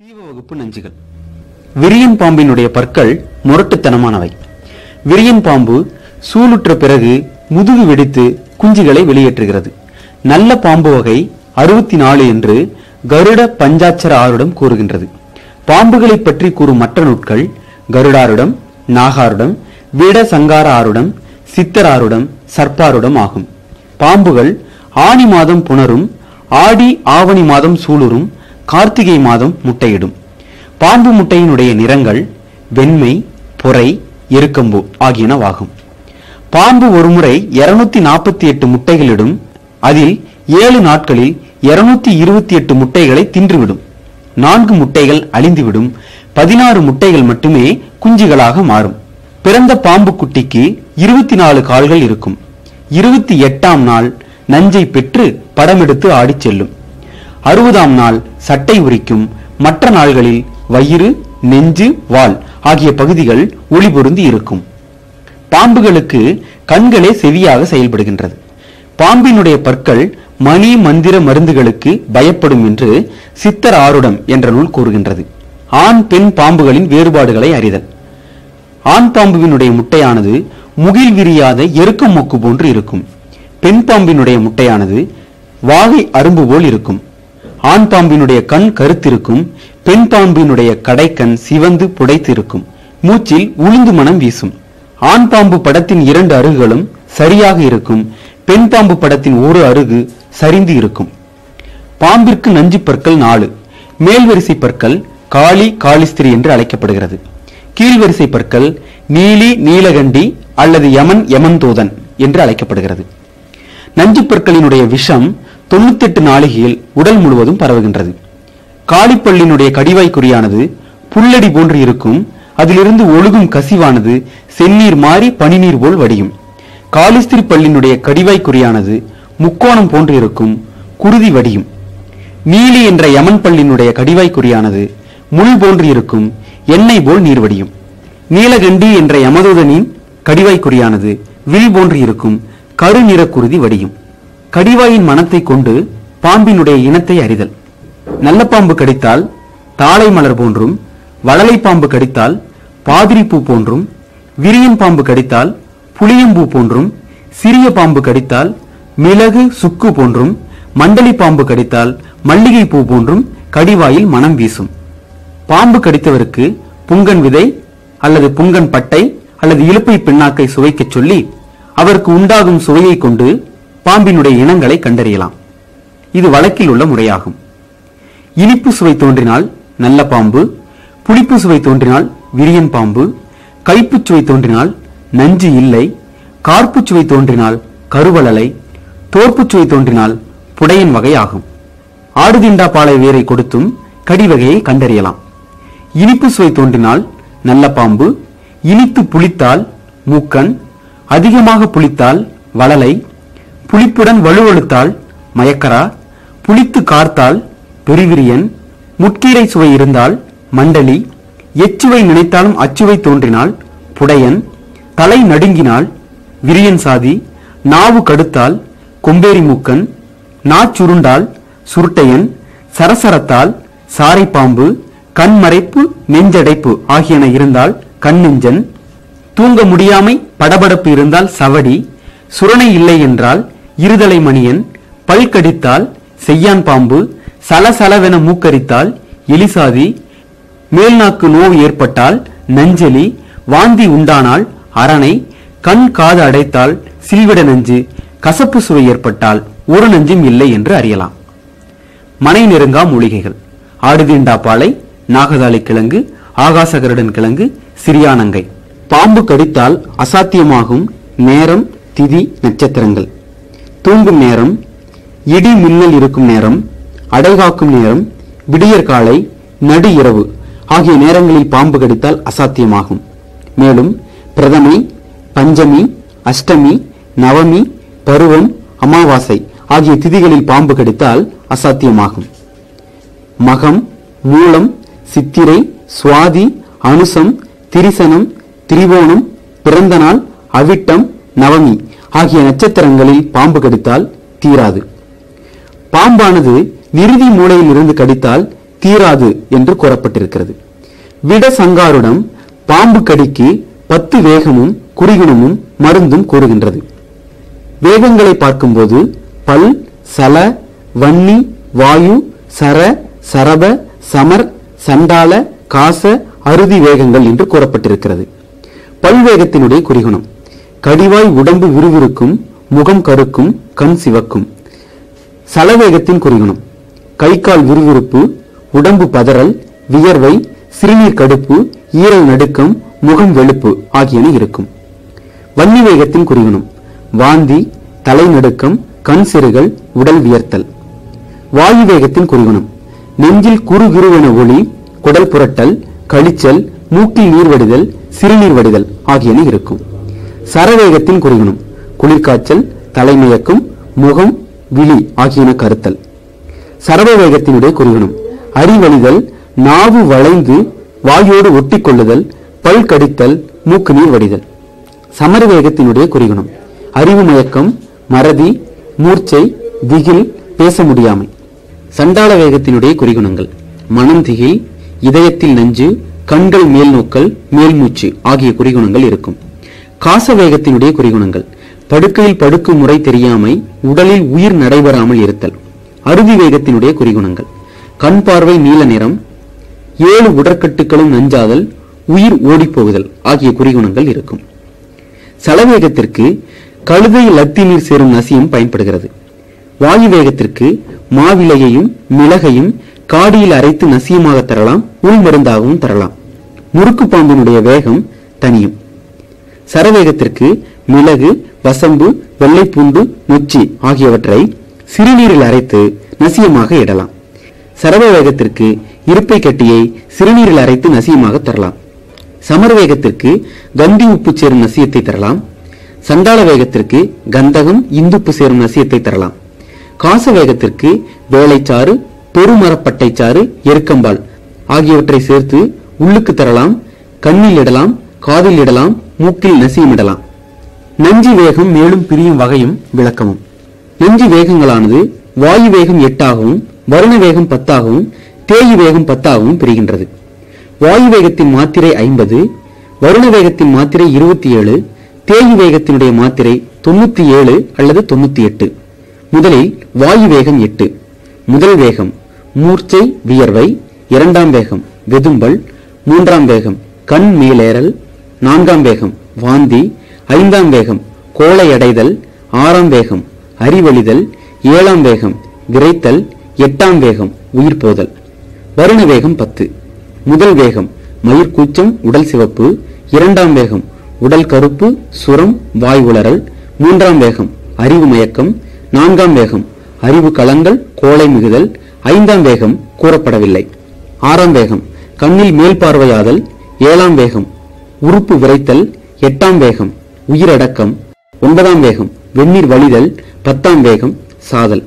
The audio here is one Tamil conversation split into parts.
சீவ வகுப்பு நஞ்சுகள் விரியன் பாம்பினுடைய பற்கள் முரட்டுத்தனமானவை விரியன் பாம்பு சூளுற்ற பிறகு முதுகு வெடித்து குஞ்சுகளை வெளியேற்றுகிறது நல்ல பாம்பு வகை அறுபத்தி நாலு என்று கருட பஞ்சாட்சர ஆருடம் கூறுகின்றது பாம்புகளை பற்றி கூறும் மற்ற நூட்கள் கருடாருடம் நாகாருடம் விட சங்கார ஆருடம் சித்தராருடம் சர்ப்பாருடம் ஆகும் பாம்புகள் ஆனி மாதம் புணரும் ஆடி ஆவணி மாதம் சூளுரும் கார்த்திகை மாதம் முட்டையிடும் பாம்பு முட்டையினுடைய நிறங்கள் வெண்மை பொறை எருக்கம்பு ஆகியனவாகும் பாம்பு ஒருமுறை 248 நாற்பத்தி எட்டு முட்டைகளிடும் அதில் ஏழு நாட்களில் 228 இருபத்தி எட்டு முட்டைகளை தின்றுவிடும் நான்கு முட்டைகள் அழிந்துவிடும் பதினாறு முட்டைகள் மட்டுமே குஞ்சுகளாக மாறும் பிறந்த பாம்பு குட்டிக்கு இருபத்தி நாலு கால்கள் இருக்கும் இருபத்தி எட்டாம் நாள் நஞ்சை பெற்று படமெடுத்து ஆடிச் செல்லும் அறுபதாம் நாள் சட்டை உரிக்கும் மற்ற நாள்களில் வயிறு நெஞ்சு வால் ஆகிய பகுதிகள் ஒளி பொருந்தி இருக்கும் பாம்புகளுக்கு கண்களே செவியாக செயல்படுகின்றது பாம்பினுடைய பற்கள் மணி மந்திர மருந்துகளுக்கு பயப்படும் என்று சித்தர் ஆருடம் என்ற நூல் கூறுகின்றது ஆண் பெண் பாம்புகளின் வேறுபாடுகளை அறிதல் ஆண் பாம்புவினுடைய முட்டையானது முகில் விரியாத எருக்கம் மொக்கு போன்று இருக்கும் பெண் பாம்பினுடைய முட்டையானது வாகை அரும்பு போல் இருக்கும் ஆண் பாம்பினுடைய கண் கருத்திருக்கும் பெண் பாம்பினுடைய கடைக்கண் சிவந்து புடைத்திருக்கும் மூச்சில் உளுந்து மனம் வீசும் ஆண் பாம்பு படத்தின் இரண்டு அருகுகளும் சரியாக இருக்கும் பெண் பாம்பு படத்தின் ஒரு அருகு சரிந்து இருக்கும் பாம்பிற்கு நஞ்சு பற்கள் நாலு மேல்வரிசை பற்கள் காளி காளிஸ்திரி என்று அழைக்கப்படுகிறது கீழ்வரிசை பற்கள் நீலி நீலகண்டி அல்லது யமன் யமன்தோதன் என்று அழைக்கப்படுகிறது நஞ்சு பற்களினுடைய விஷம் 98 நாளிகையில் உடல் முழுவதும் பரவுகின்றது காளிப்பள்ளினுடைய கடிவாய் குறியானது புல்லடி போன்று இருக்கும் அதிலிருந்து ஒழுகும் கசிவானது செந்நீர் மாறி பனிநீர் போல் வடியும் காளிஸ்திரி பல்லினுடைய கடிவாய் குறியானது முக்கோணம் போன்று இருக்கும் குருதி வடியும் நீலி என்ற யமன் பல்லினுடைய கடிவாய் குறியானது முள் போன்று இருக்கும் எண்ணெய் போல் நீர் வடியும் நீலகண்டி என்ற யமதூதனின் கடிவாய் குறியானது வில் போன்று இருக்கும் கருநிற குருதி வடியும் கடிவாயின் மனத்தை கொண்டு பாம்பினுடைய இனத்தை அறிதல் நல்ல பாம்பு கடித்தால் தாளை மலர் போன்றும் வளலை பாம்பு கடித்தால் பாதிரி பூ போன்றும் விரியன் பாம்பு கடித்தால் புளியம்பூ போன்றும் சிறிய பாம்பு கடித்தால் மிளகு சுக்கு போன்றும் மண்டலி பாம்பு கடித்தால் மல்லிகை பூ போன்றும் கடிவாயில் மனம் வீசும் பாம்பு கடித்தவருக்கு புங்கன் விதை அல்லது புங்கன் பட்டை அல்லது இலுப்பை பிண்ணாக்கை சுவைக்கச் சொல்லி அவருக்கு உண்டாகும் சுவையை கொண்டு பாம்பினுடைய இனங்களை கண்டறியலாம் இது வழக்கில் உள்ள முறையாகும் இனிப்பு சுவை தோன்றினால் நல்ல பாம்பு புளிப்பு சுவை தோன்றினால் விரியன் பாம்பு கைப்புச் சுவை தோன்றினால் நஞ்சு இல்லை கார்ப்புச் சுவை தோன்றினால் கருவளலை தோற்புச் சுவை தோன்றினால் புடையன் வகை ஆகும் ஆடுதிண்டா பாலை வேரை கொடுத்தும் கடி வகையை கண்டறியலாம் இனிப்பு சுவை தோன்றினால் நல்ல பாம்பு இனித்து புளித்தால் மூக்கன் அதிகமாக புளித்தால் வளலை புளிப்புடன் வலுவழுத்தால் மயக்கரா புளித்து கார்த்தால் பெருவிரியன் முட்கீரை சுவை இருந்தால் மண்டலி எச்சுவை நினைத்தாலும் அச்சுவை தோன்றினால் புடையன் தலை நடுங்கினால் விரியன் சாதி நாவு கடுத்தால் கொம்பேரி மூக்கன் நாச்சுருண்டால் சுருட்டையன் சரசரத்தால் சாரைப்பாம்பு கண்மறைப்பு நெஞ்சடைப்பு ஆகியன இருந்தால் கண்ணெஞ்சன் தூங்க முடியாமை படபடப்பு இருந்தால் சவடி சுரணை இல்லை என்றால் இருதலை மணியன் பல் கடித்தால் செய்யான் பாம்பு சலசலவென மூக்கரித்தால் எலிசாதி மேல்நாக்கு நோவு ஏற்பட்டால் நஞ்சலி வாந்தி உண்டானால் அரணை கண் காது அடைத்தால் சில்விட நஞ்சு கசப்பு சுவை ஏற்பட்டால் ஒரு நஞ்சும் இல்லை என்று அறியலாம் மனை நெருங்கா மூலிகைகள் ஆடுதீண்டா பாலை நாகதாளி கிழங்கு ஆகாசகருடன் கிழங்கு சிறியானங்கை பாம்பு கடித்தால் அசாத்தியமாகும் நேரம் திதி நட்சத்திரங்கள் தூங்கும் நேரம் இடி மின்னல் இருக்கும் நேரம் அடைகாக்கும் நேரம் விடியற் காலை நடு இரவு ஆகிய நேரங்களில் பாம்பு கடித்தால் அசாத்தியமாகும் மேலும் பிரதமை பஞ்சமி அஷ்டமி நவமி பருவம் அமாவாசை ஆகிய திதிகளில் பாம்பு கடித்தால் அசாத்தியமாகும் மகம் மூலம் சித்திரை சுவாதி அனுசம் திரிசனம் திரிவோணம் பிறந்த நாள் அவிட்டம் நவமி ஆகிய நட்சத்திரங்களில் பாம்பு கடித்தால் தீராது பாம்பானது நிறுதி மூலையில் இருந்து கடித்தால் தீராது என்று கூறப்பட்டிருக்கிறது விட சங்காருடம் பாம்பு கடிக்கு பத்து வேகமும் குறிகுணமும் மருந்தும் கூறுகின்றது வேகங்களை பார்க்கும்போது பல் சல வன்னி வாயு சர சரப சமர் சண்டால காச அறுதி வேகங்கள் என்று கூறப்பட்டிருக்கிறது பல்வேகத்தினுடைய குறிகுணம் கடிவாய் உடம்பு விறுவிறுக்கும் முகம் கருக்கும் கண் சிவக்கும் சலவேகத்தின் குறிகுணம் கை கால் விறுவிறுப்பு உடம்பு பதறல் வியர்வை சிறுநீர் கடுப்பு ஈரல் நடுக்கம் முகம் வெளுப்பு ஆகியன இருக்கும் வன்னி வேகத்தின் குறிகுணம் வாந்தி தலைநடுக்கம் கண் சிறுகள் உடல் வியர்த்தல் வாயு வேகத்தின் குறிகுணம் நெஞ்சில் குறு குருவென ஒளி குடல் புரட்டல் கழிச்சல் மூக்கில் நீர் வடிதல் சிறுநீர் வடிதல் ஆகியன இருக்கும் சரவேகத்தின் குறிகுணம் குளிர்காய்ச்சல் தலைமயக்கம் முகம் விழி ஆகியன கருத்தல் சரவ வேகத்தினுடைய குறிகுணம் அறிவழிதல் நாவு வளைந்து வாயோடு ஒட்டிக்கொள்ளுதல் பல் கடித்தல் மூக்கு நீர் வடிதல் சமர வேகத்தினுடைய குறிகுணம் அறிவு மயக்கம் மறதி மூர்ச்சை திகில் பேச முடியாமை சண்டாள வேகத்தினுடைய குறிகுணங்கள் மனம் திகில் இதயத்தில் நஞ்சு கண்கள் மேல் நோக்கல் மேல்மூச்சு ஆகிய குறிகுணங்கள் இருக்கும் காச வேகத்தினுடைய குறிகுணங்கள் படுக்கையில் படுக்கும் முறை தெரியாமை உடலில் உயிர் நடைபெறாமல் இருத்தல் அறுதி வேகத்தினுடைய குறிகுணங்கள் கண் பார்வை நீல நிறம் ஏழு உடற்கட்டுகளும் நஞ்சாதல் உயிர் ஓடிப்போகுதல் ஆகிய குறிகுணங்கள் இருக்கும் சலவேகத்திற்கு கழுதை லத்தி நீர் சேரும் நசியம் பயன்படுகிறது வாயு வேகத்திற்கு மாவிலையையும் மிளகையும் காடியில் அரைத்து நசியமாக தரலாம் உள்மருந்தாகவும் தரலாம் முறுக்கு பாம்பினுடைய வேகம் தனியும் சரவேகத்திற்கு மிளகு வசம்பு வெள்ளைப்பூண்டு நொச்சி ஆகியவற்றை சிறுநீரில் அரைத்து நசியமாக இடலாம் சரவ வேகத்திற்கு இருப்பை கட்டியை சிறுநீரில் அரைத்து நசியமாக தரலாம் சமர வேகத்திற்கு கந்தி உப்பு சேரும் நசியத்தை தரலாம் சண்டாள வேகத்திற்கு கந்தகம் இந்துப்பு சேரும் நசியத்தை தரலாம் காச வேகத்திற்கு வேலைச்சாறு பெருமரப்பட்டைச்சாறு எருக்கம்பால் ஆகியவற்றை சேர்த்து உள்ளுக்கு தரலாம் கண்ணில் இடலாம் காதில் இடலாம் மூக்கில் நசியம் இடலாம் நஞ்சி வேகம் மேலும் பிரியும் வகையும் விளக்கமும் நஞ்சி வேகங்களானது வாயு வேகம் எட்டாகவும் வருண வேகம் பத்தாகவும் தேயு வேகம் பத்தாகவும் பிரிகின்றது வாயு வேகத்தின் மாத்திரை ஐம்பது வருண வேகத்தின் மாத்திரை இருபத்தி ஏழு தேயு வேகத்தினுடைய மாத்திரை தொண்ணூத்தி ஏழு அல்லது தொண்ணூத்தி எட்டு முதலில் வாயு வேகம் எட்டு முதல் வேகம் மூர்ச்சை வியர்வை இரண்டாம் வேகம் வெதும்பல் மூன்றாம் வேகம் கண் மேலேறல் நான்காம் வேகம் வாந்தி ஐந்தாம் வேகம் கோளை அடைதல் ஆறாம் வேகம் அறிவழிதல் ஏழாம் வேகம் விரைத்தல் எட்டாம் வேகம் உயிர் போதல் வருண வேகம் பத்து முதல் வேகம் மயிர்கூச்சம் உடல் சிவப்பு இரண்டாம் வேகம் உடல் கருப்பு சுரம் வாய் உளறல் மூன்றாம் வேகம் அறிவு மயக்கம் நான்காம் வேகம் அறிவு களங்கள் கோளை மிகுதல் ஐந்தாம் வேகம் கூறப்படவில்லை ஆறாம் வேகம் கண்ணில் மேல் பார்வையாதல் ஏழாம் வேகம் உறுப்பு விரைத்தல் எட்டாம் வேகம் உயிரடக்கம் ஒன்பதாம் வேகம் வெந்நீர் வழிதல் பத்தாம் வேகம் சாதல்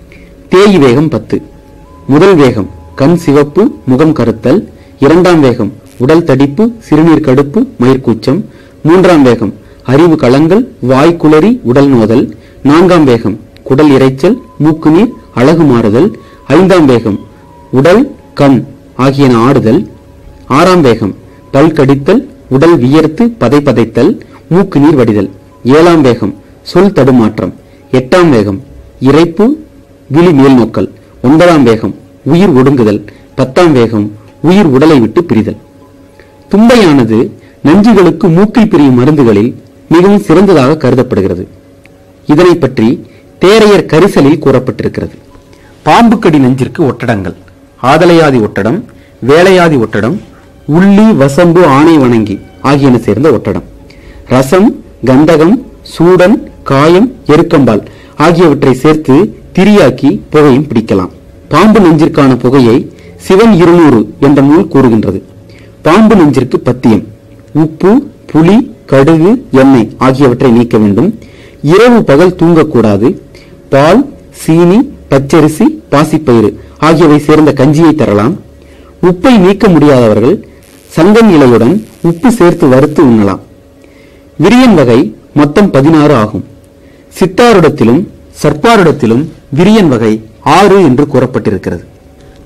தேய் வேகம் பத்து முதல் வேகம் கண் சிவப்பு முகம் கருத்தல் இரண்டாம் வேகம் உடல் தடிப்பு சிறுநீர் கடுப்பு மயிர்கூச்சம் மூன்றாம் வேகம் அறிவு களங்கள் வாய் குளறி உடல் நோதல் நான்காம் வேகம் குடல் இரைச்சல் மூக்கு நீர் அழகு மாறுதல் ஐந்தாம் வேகம் உடல் கண் ஆகியன ஆடுதல் ஆறாம் வேகம் பல் கடித்தல் உடல் வியர்த்து பதை பதைத்தல் மூக்கு நீர் வடிதல் ஏழாம் வேகம் சொல் தடுமாற்றம் எட்டாம் வேகம் இறைப்பு விழி மேல் நோக்கல் ஒன்பதாம் வேகம் உயிர் ஒடுங்குதல் பத்தாம் வேகம் உயிர் உடலை விட்டு பிரிதல் தும்பையானது நஞ்சுகளுக்கு மூக்கில் பிரியும் மருந்துகளில் மிகவும் சிறந்ததாக கருதப்படுகிறது இதனை பற்றி தேரையர் கரிசலில் கூறப்பட்டிருக்கிறது பாம்புக்கடி நஞ்சிற்கு ஒட்டடங்கள் ஆதலையாதி ஒட்டடம் வேலையாதி ஒட்டடம் உள்ளி வசம்பு ஆணை வணங்கி ஆகியன சேர்ந்த ஒட்டடம் ரசம் கந்தகம் சூடன் காயம் எருக்கம்பால் ஆகியவற்றை சேர்த்து திரியாக்கி புகையும் பிடிக்கலாம் பாம்பு நெஞ்சிற்கான புகையை சிவன் இருநூறு என்ற நூல் கூறுகின்றது பாம்பு நெஞ்சிற்கு பத்தியம் உப்பு புளி கடுகு எண்ணெய் ஆகியவற்றை நீக்க வேண்டும் இரவு பகல் தூங்கக்கூடாது பால் சீனி பச்சரிசி பாசிப்பயிறு ஆகியவை சேர்ந்த கஞ்சியை தரலாம் உப்பை நீக்க முடியாதவர்கள் சங்கம் இலையுடன் உப்பு சேர்த்து வறுத்து உண்ணலாம் விரியன் வகை மொத்தம் பதினாறு ஆகும் சித்தாரிடத்திலும் சர்ப்பாரிடத்திலும் விரியன் வகை ஆறு என்று கூறப்பட்டிருக்கிறது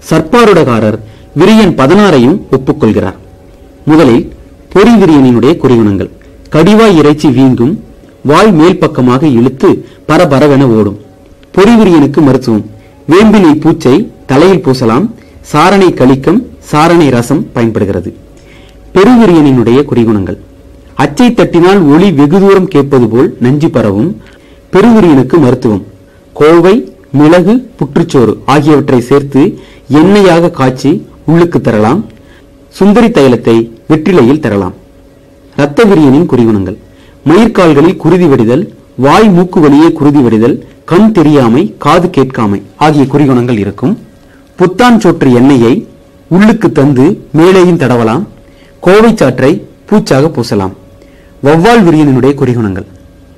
சர்ப்பாருடகாரர் விரியன் பதினாறையும் ஒப்புக்கொள்கிறார் முதலில் பொறி விரியனினுடைய குறிகுணங்கள் கடிவாய் இறைச்சி வீங்கும் வாய் மேல் பக்கமாக இழுத்து பரபரவென ஓடும் பொறிவிரியனுக்கு மருத்துவம் வேம்பிலை பூச்சை தலையில் பூசலாம் சாரணை கலிக்கம் சாரணை ரசம் பயன்படுகிறது பெருவிரியனினுடைய குறிகுணங்கள் அச்சை தட்டினால் ஒளி வெகு தூரம் கேட்பது போல் நஞ்சு பரவும் பெருவிரியனுக்கு மருத்துவம் கோவை மிளகு புற்றுச்சோறு ஆகியவற்றை சேர்த்து எண்ணெயாக காய்ச்சி உள்ளுக்கு தரலாம் சுந்தரி தைலத்தை வெற்றிலையில் தரலாம் இரத்த விரியனின் குறிகுணங்கள் மயிர்கால்களில் குருதி வடிதல் வாய் மூக்கு வழியே குருதி வடிதல் கண் தெரியாமை காது கேட்காமை ஆகிய குறிகுணங்கள் இருக்கும் புத்தான் சோற்று எண்ணெயை உள்ளுக்கு தந்து மேலேயும் தடவலாம் கோவை சாற்றை பூச்சாக பூசலாம் வௌவால் விரியனினுடைய குறிகுணங்கள்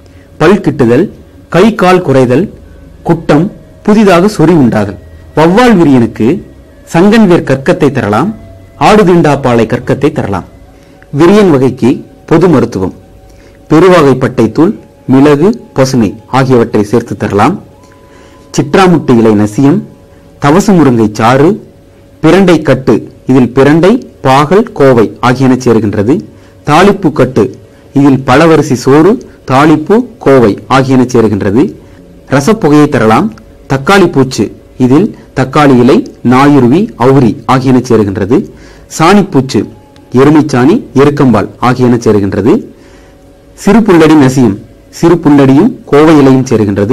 பல் கிட்டுதல் கை கால் குறைதல் குட்டம் புதிதாக சொறி உண்டாதல் வௌவால் விரியனுக்கு சங்கன்வேர் கற்கத்தை தரலாம் ஆடுதிண்டாப்பாலை கற்கத்தை தரலாம் விரியன் வகைக்கு பொது மருத்துவம் பெருவகை பட்டைத்தூள் மிளகு பசுமை ஆகியவற்றை சேர்த்து தரலாம் சிற்றாமுட்டு இலை நசியம் தவசு முருங்கை சாறு பிரண்டை கட்டு இதில் பிரண்டை பாகல் கோவை ஆகியன சேருகின்றது தாளிப்பு கட்டு இதில் பலவரிசி சோறு தாளிப்பு கோவை ஆகியன சேருகின்றது ரசப்புகையை தரலாம் தக்காளி பூச்சு இதில் தக்காளி இலை நாயுருவி அவுரி ஆகியன சேருகின்றது சாணிப்பூச்சு எருமைச்சாணி எருக்கம்பால் ஆகியன சேருகின்றது சிறு புல்லடி நசியம் சிறு புல்லடியும் கோவை இலையும் சேருகின்றது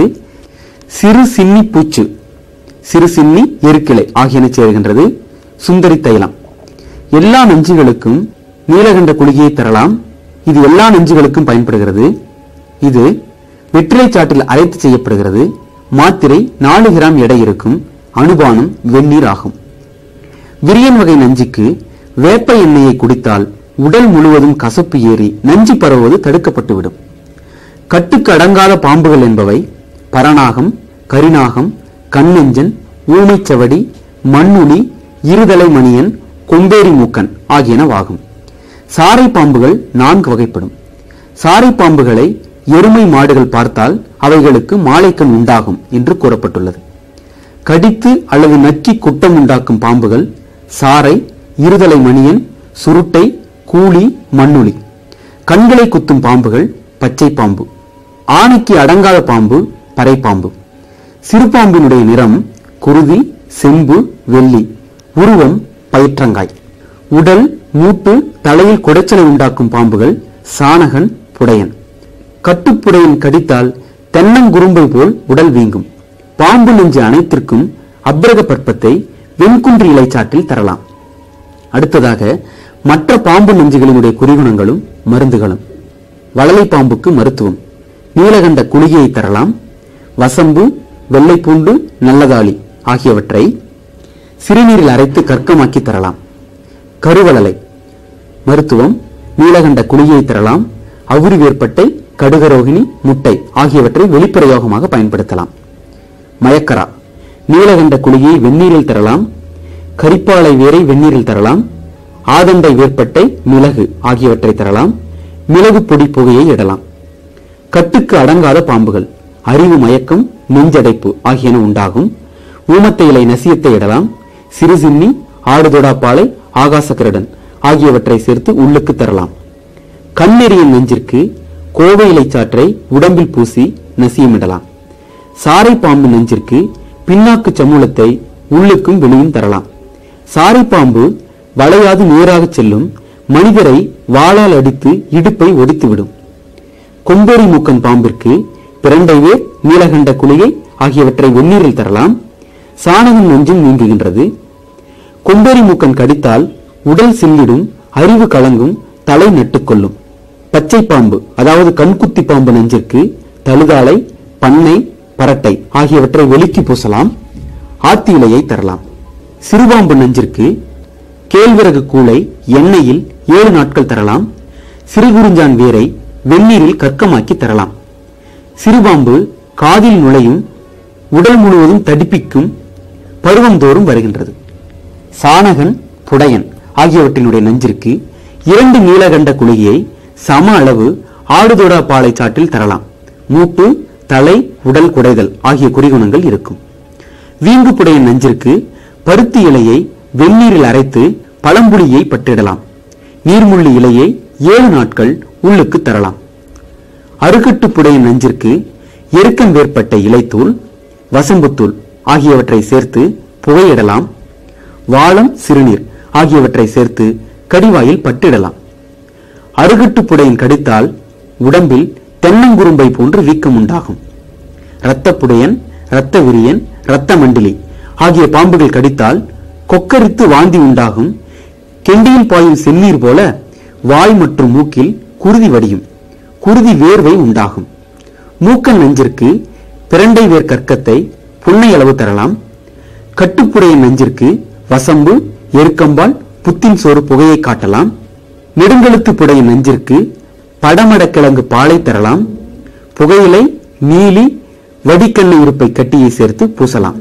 சிறு சின்னி பூச்சு சிறு சின்னி எருக்கிளை ஆகியன சேருகின்றது சுந்தரி தைலம் எல்லா நஞ்சுகளுக்கும் நீலகண்ட குளிகையை தரலாம் இது எல்லா நஞ்சுகளுக்கும் பயன்படுகிறது இது வெற்றிலை சாற்றில் அரைத்து செய்யப்படுகிறது மாத்திரை நாலு கிராம் எடை இருக்கும் அனுபானம் வெந்நீர் ஆகும் விரியன் வகை நஞ்சுக்கு வேப்ப எண்ணெயை குடித்தால் உடல் முழுவதும் கசப்பு ஏறி நஞ்சு பரவுவது தடுக்கப்பட்டுவிடும் கட்டுக்கு அடங்காத பாம்புகள் என்பவை பரநாகம் கரிநாகம் கண்ணெஞ்சன் ஊமைச்சவடி மண்ணுளி இருதலை மணியன் கொம்பேரி மூக்கன் ஆகியனவாகும் சாரை பாம்புகள் நான்கு வகைப்படும் சாரை பாம்புகளை எருமை மாடுகள் பார்த்தால் அவைகளுக்கு மாலைக்கண் உண்டாகும் என்று கூறப்பட்டுள்ளது கடித்து அல்லது நக்கி குட்டம் உண்டாக்கும் பாம்புகள் சாரை இருதலை மணியன் சுருட்டை கூலி மண்ணுளி கண்களை குத்தும் பாம்புகள் பச்சை பாம்பு ஆணைக்கு அடங்காத பாம்பு பறைப்பாம்பு சிறுபாம்பினுடைய நிறம் குருதி செம்பு வெள்ளி உருவம் பயிற்றங்காய் உடல் மூட்டு தலையில் குடைச்சலை உண்டாக்கும் பாம்புகள் சாணகன் புடையன் கட்டுப்புடையன் கடித்தால் தென்னங்குறும்பை போல் உடல் வீங்கும் பாம்பு நெஞ்சு அனைத்திற்கும் அப்ரக பற்பத்தை வெண்குன்றி இலைச்சாற்றில் தரலாம் அடுத்ததாக மற்ற பாம்பு நெஞ்சுகளினுடைய குறிகுணங்களும் மருந்துகளும் வளலை பாம்புக்கு மருத்துவம் நீலகண்ட குளிகையை தரலாம் வசம்பு வெள்ளைப்பூண்டு நல்லதாளி ஆகியவற்றை சிறுநீரில் அரைத்து கற்கமாக்கி தரலாம் கருவளலை மருத்துவம் நீலகண்ட குளிகையை தரலாம் அவுரி வேர்ப்பட்டை கடுகரோகிணி முட்டை ஆகியவற்றை வெளிப்பிரயோகமாக பயன்படுத்தலாம் மயக்கரா நீலகண்ட குளிகையை வெந்நீரில் தரலாம் கரிப்பாலை வேரை வெந்நீரில் தரலாம் ஆதண்டை வேர்ப்பட்டை மிளகு ஆகியவற்றை தரலாம் மிளகு பொடி புகையை இடலாம் கட்டுக்கு அடங்காத பாம்புகள் அறிவு மயக்கம் நெஞ்சடைப்பு ஆகியன உண்டாகும் ஊமத்தை இலை நசியத்தை இடலாம் சிறுசின்னி ஆடுதொடாப்பாலை ஆகாசக்கரடன் ஆகியவற்றை சேர்த்து உள்ளுக்கு தரலாம் கண்ணெறியின் நெஞ்சிற்கு கோவை இலை சாற்றை உடம்பில் பூசி நசியமிடலாம் சாரை பாம்பு நெஞ்சிற்கு பின்னாக்கு சமூலத்தை உள்ளுக்கும் வெளியும் தரலாம் சாரை பாம்பு வளையாது நேராகச் செல்லும் மனிதரை வாளால் அடித்து இடுப்பை ஒடித்துவிடும் கொம்பேரி மூக்கன் பாம்பிற்கு பிரண்டை வேர் நீலகண்ட குளிகை ஆகியவற்றை வெந்நீரில் தரலாம் சாணகம் நெஞ்சும் நீங்குகின்றது கொம்பேரி மூக்கன் கடித்தால் உடல் சில்லிடும் அறிவு கலங்கும் தலை நட்டுக்கொள்ளும் பச்சை பாம்பு அதாவது கண்குத்தி பாம்பு நெஞ்சிற்கு தழுதாலை பண்ணை பரட்டை ஆகியவற்றை வெளிக்கி பூசலாம் ஆத்தி இலையை தரலாம் சிறுபாம்பு நெஞ்சிற்கு கேழ்விறகு கூளை எண்ணெயில் ஏழு நாட்கள் தரலாம் சிறுகுறிஞ்சான் வேரை வெந்நீரில் கற்கமாக்கி தரலாம் சிறுபாம்பு காதில் நுழையும் உடல் முழுவதும் தடிப்பிக்கும் பருவந்தோறும் வருகின்றது சாணகன் புடையன் ஆகியவற்றினுடைய நஞ்சிற்கு இரண்டு நீலகண்ட குளிகையை சம அளவு ஆடுதொடா பாலை சாற்றில் தரலாம் மூட்டு தலை உடல் குடைதல் ஆகிய குறிகுணங்கள் இருக்கும் வீங்கு புடையன் நஞ்சிற்கு பருத்தி இலையை வெந்நீரில் அரைத்து பழம்புளியை பற்றிடலாம் நீர்முள்ளி இலையை ஏழு நாட்கள் உள்ளுக்கு தரலாம் அருகட்டு புடையின் நஞ்சிற்கு எருக்கம் வேற்பட்ட இலைத்தூள் வசம்புத்தூள் ஆகியவற்றை சேர்த்து புகையிடலாம் வாளம் சிறுநீர் ஆகியவற்றை சேர்த்து கடிவாயில் பட்டிடலாம் அருகட்டு புடையின் கடித்தால் உடம்பில் தென்னங்குரும்பை போன்று வீக்கம் உண்டாகும் இரத்தப்புடையன் இரத்த விரியன் இரத்த மண்டிலி ஆகிய பாம்புகள் கடித்தால் கொக்கரித்து வாந்தி உண்டாகும் கெண்டியில் பாயும் செந்நீர் போல வாய் மற்றும் மூக்கில் குருதி வடியும் குருதி வேர்வை உண்டாகும் மூக்கல் நஞ்சிற்கு பிரண்டை வேர் கற்கத்தை புன்னை அளவு தரலாம் கட்டுப்புடையின் நஞ்சிற்கு வசம்பு எருக்கம்பால் புத்தின் சோறு புகையை காட்டலாம் நெடுங்கழுத்து புடையின் நஞ்சிற்கு படமடக்கிழங்கு பாலை தரலாம் புகையிலை நீலி வடிக்கண்ணு இருப்பை கட்டியை சேர்த்து பூசலாம்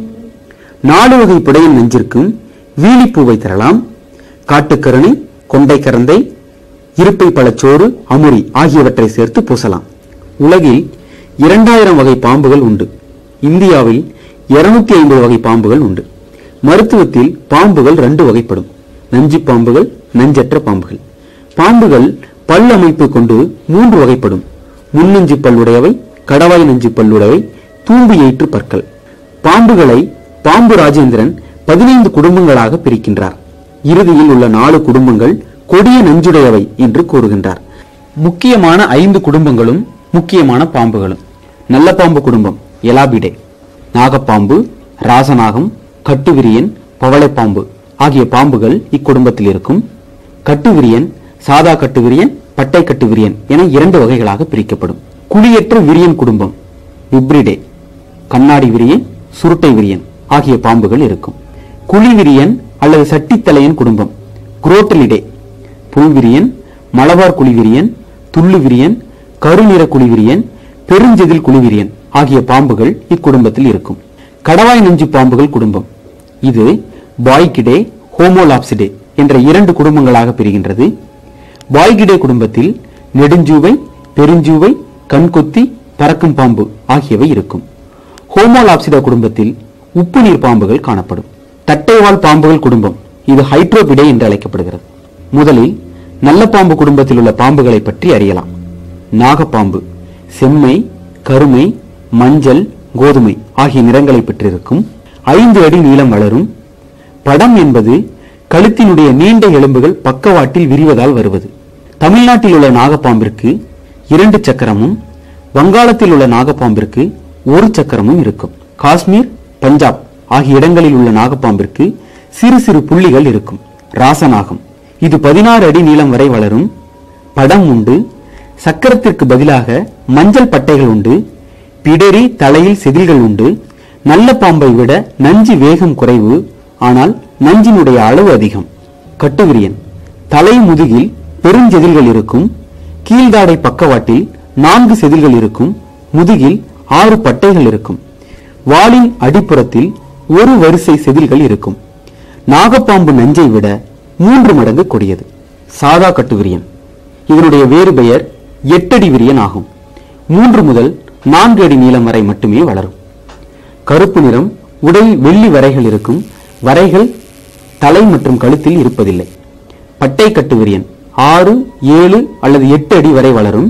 நாலு வகை புடையின் நஞ்சிற்கும் வீலிப்பூவை தரலாம் காட்டுக்கரணி கொண்டை கரந்தை இருப்பை பழச்சோறு அமுரி ஆகியவற்றை சேர்த்து பூசலாம் உலகில் இரண்டாயிரம் வகை பாம்புகள் உண்டு இந்தியாவில் 250 ஐம்பது வகை பாம்புகள் உண்டு மருத்துவத்தில் பாம்புகள் ரெண்டு வகைப்படும் நஞ்சு பாம்புகள் நஞ்சற்ற பாம்புகள் பாம்புகள் பல் அமைப்பு கொண்டு மூன்று வகைப்படும் முன்னஞ்சு பல்லுடையவை கடவாய் நஞ்சு பல்லுடையவை தூம்பு ஏற்று பற்கள் பாம்புகளை பாம்பு ராஜேந்திரன் பதினைந்து குடும்பங்களாக பிரிக்கின்றார் இறுதியில் உள்ள நாலு குடும்பங்கள் கொடிய நஞ்சுடையவை என்று கூறுகின்றார் முக்கியமான ஐந்து குடும்பங்களும் முக்கியமான பாம்புகளும் நல்ல பாம்பு குடும்பம் எலாபிடே நாகப்பாம்பு ராசநாகம் கட்டுவிரியன் பவளைப்பாம்பு ஆகிய பாம்புகள் இக்குடும்பத்தில் இருக்கும் கட்டுவிரியன் சாதா கட்டுவிரியன் பட்டை கட்டுவிரியன் என இரண்டு வகைகளாக பிரிக்கப்படும் குழியற்ற விரியன் குடும்பம் விப்ரிடே கண்ணாடி விரியன் சுருட்டை விரியன் ஆகிய பாம்புகள் இருக்கும் குழிவிரியன் அல்லது சட்டித்தலையன் குடும்பம் குரோட்டலிடே புல்விரியன் மலபார் குழிவிரியன் துள்ளு விரியன் கருநிற குழிவிரியன் பெருஞ்செதில் குழிவிரியன் ஆகிய பாம்புகள் இக்குடும்பத்தில் இருக்கும் கடவாய் நஞ்சு பாம்புகள் குடும்பம் இது பாய்கிடே ஹோமோலாப்சிடே என்ற இரண்டு குடும்பங்களாக பிரிகின்றது பாய்கிடே குடும்பத்தில் நெடுஞ்சூவை பெருஞ்சூவை கண்கொத்தி பறக்கும் பாம்பு ஆகியவை இருக்கும் ஹோமோலாப்சிடா குடும்பத்தில் உப்பு நீர் பாம்புகள் காணப்படும் தட்டைவால் பாம்புகள் குடும்பம் இது ஹைட்ரோபிடே என்று அழைக்கப்படுகிறது முதலில் நல்ல பாம்பு குடும்பத்தில் உள்ள பாம்புகளை பற்றி அறியலாம் நாகப்பாம்பு செம்மை கருமை மஞ்சள் கோதுமை ஆகிய நிறங்களை பெற்றிருக்கும் ஐந்து அடி நீளம் வளரும் படம் என்பது கழுத்தினுடைய நீண்ட எலும்புகள் பக்கவாட்டில் விரிவதால் வருவது தமிழ்நாட்டில் உள்ள நாகப்பாம்பிற்கு இரண்டு சக்கரமும் வங்காளத்தில் உள்ள நாகப்பாம்பிற்கு ஒரு சக்கரமும் இருக்கும் காஷ்மீர் பஞ்சாப் ஆகிய இடங்களில் உள்ள நாகப்பாம்பிற்கு சிறு சிறு புள்ளிகள் இருக்கும் ராசநாகம் இது பதினாறு அடி நீளம் வரை வளரும் படம் உண்டு சக்கரத்திற்கு பதிலாக மஞ்சள் பட்டைகள் உண்டு பிடரி தலையில் செதில்கள் உண்டு நல்ல பாம்பை விட நஞ்சு வேகம் குறைவு ஆனால் நஞ்சினுடைய அளவு அதிகம் கட்டுவிரியன் தலை முதுகில் பெருஞ்செதில்கள் இருக்கும் கீழ்தாடை பக்கவாட்டில் நான்கு செதில்கள் இருக்கும் முதுகில் ஆறு பட்டைகள் இருக்கும் வாளின் அடிப்புறத்தில் ஒரு வரிசை செதில்கள் இருக்கும் நாகப்பாம்பு நஞ்சை விட மூன்று மடங்கு கொடியது சாதா கட்டுவிரியன் இதனுடைய வேறு பெயர் எட்டடி விரியன் ஆகும் மூன்று முதல் நான்கு அடி நீளம் வரை மட்டுமே வளரும் கருப்பு நிறம் உடலில் வெள்ளி வரைகள் இருக்கும் வரைகள் தலை மற்றும் கழுத்தில் இருப்பதில்லை பட்டை கட்டுவிரியன் ஆறு ஏழு அல்லது எட்டு அடி வரை வளரும்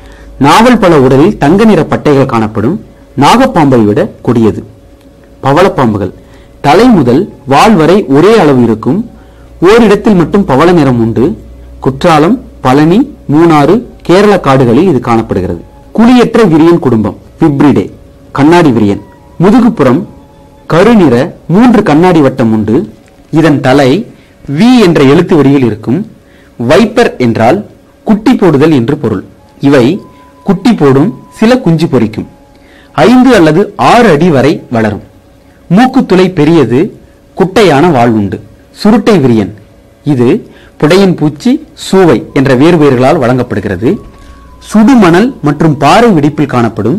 நாவல் பழ உடலில் தங்க நிற பட்டைகள் காணப்படும் நாகப்பாம்பை விட கொடியது பவளப்பாம்புகள் தலை முதல் வால் வரை ஒரே அளவு இருக்கும் ஓரிடத்தில் மட்டும் பவள நிறம் உண்டு குற்றாலம் பழனி மூணாறு கேரள காடுகளில் இது காணப்படுகிறது குழியற்ற விரியன் குடும்பம் விப்ரிடே கண்ணாடி விரியன் முதுகுப்புறம் கருநிற மூன்று கண்ணாடி வட்டம் உண்டு இதன் தலை வி என்ற எழுத்து வரியில் இருக்கும் வைப்பர் என்றால் குட்டி போடுதல் என்று பொருள் இவை குட்டி போடும் சில குஞ்சு பொரிக்கும் ஐந்து அல்லது ஆறு அடி வரை வளரும் மூக்குத்துளை பெரியது குட்டையான வால் உண்டு சுருட்டை விரியன் இது புடையின் பூச்சி சூவை என்ற வேறு பெயர்களால் வழங்கப்படுகிறது சுடுமணல் மற்றும் பாறை வெடிப்பில் காணப்படும்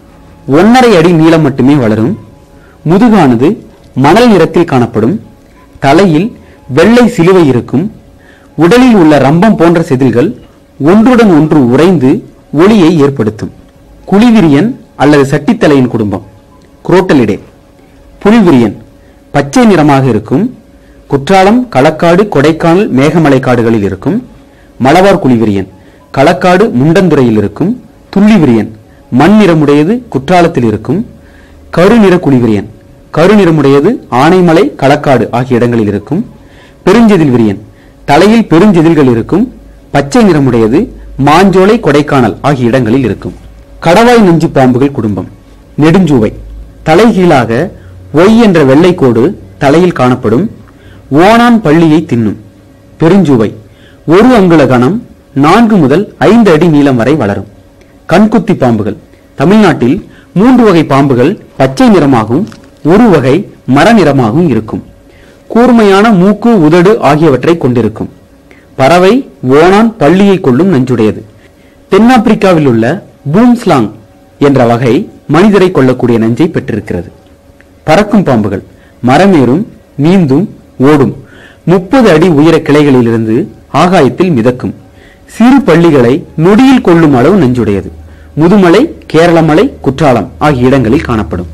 ஒன்னரை அடி நீளம் மட்டுமே வளரும் முதுகானது மணல் நிறத்தில் காணப்படும் தலையில் வெள்ளை சிலுவை இருக்கும் உடலில் உள்ள ரம்பம் போன்ற செதில்கள் ஒன்றுடன் ஒன்று உறைந்து ஒளியை ஏற்படுத்தும் குழிவிரியன் அல்லது சட்டித்தலையின் குடும்பம் குரோட்டலிடே புலிவிரியன் பச்சை நிறமாக இருக்கும் குற்றாலம் களக்காடு கொடைக்கானல் மேகமலை காடுகளில் இருக்கும் மலபார் குழிவிரியன் களக்காடு முண்டந்துறையில் இருக்கும் துள்ளி விரியன் மண் நிறமுடையது குற்றாலத்தில் இருக்கும் கருநிற குழிவிரியன் கருநிறமுடையது ஆனைமலை களக்காடு ஆகிய இடங்களில் இருக்கும் பெருஞ்செதில் விரியன் தலையில் பெருஞ்செதில்கள் இருக்கும் பச்சை நிறமுடையது மாஞ்சோலை கொடைக்கானல் ஆகிய இடங்களில் இருக்கும் கடவாய் நெஞ்சு பாம்புகள் குடும்பம் நெடுஞ்சூவை தலைகீழாக ஒய் என்ற வெள்ளை கோடு தலையில் காணப்படும் ஓணான் பள்ளியை தின்னும் பெருஞ்சுவை ஒரு அங்குல கனம் நான்கு முதல் ஐந்து அடி நீளம் வரை வளரும் கண்குத்தி பாம்புகள் தமிழ்நாட்டில் மூன்று வகை பாம்புகள் பச்சை நிறமாகவும் ஒரு வகை மர நிறமாகவும் இருக்கும் கூர்மையான மூக்கு உதடு ஆகியவற்றை கொண்டிருக்கும் பறவை ஓணான் பள்ளியை கொள்ளும் நஞ்சுடையது தென்னாப்பிரிக்காவில் உள்ள பூம்ஸ்லாங் என்ற வகை மனிதரை கொள்ளக்கூடிய நஞ்சை பெற்றிருக்கிறது பறக்கும் பாம்புகள் மரமேறும் நீந்தும் ஓடும் முப்பது அடி உயர கிளைகளிலிருந்து ஆகாயத்தில் மிதக்கும் சிறு பள்ளிகளை நொடியில் கொள்ளும் அளவு நஞ்சுடையது முதுமலை கேரளமலை குற்றாலம் ஆகிய இடங்களில் காணப்படும்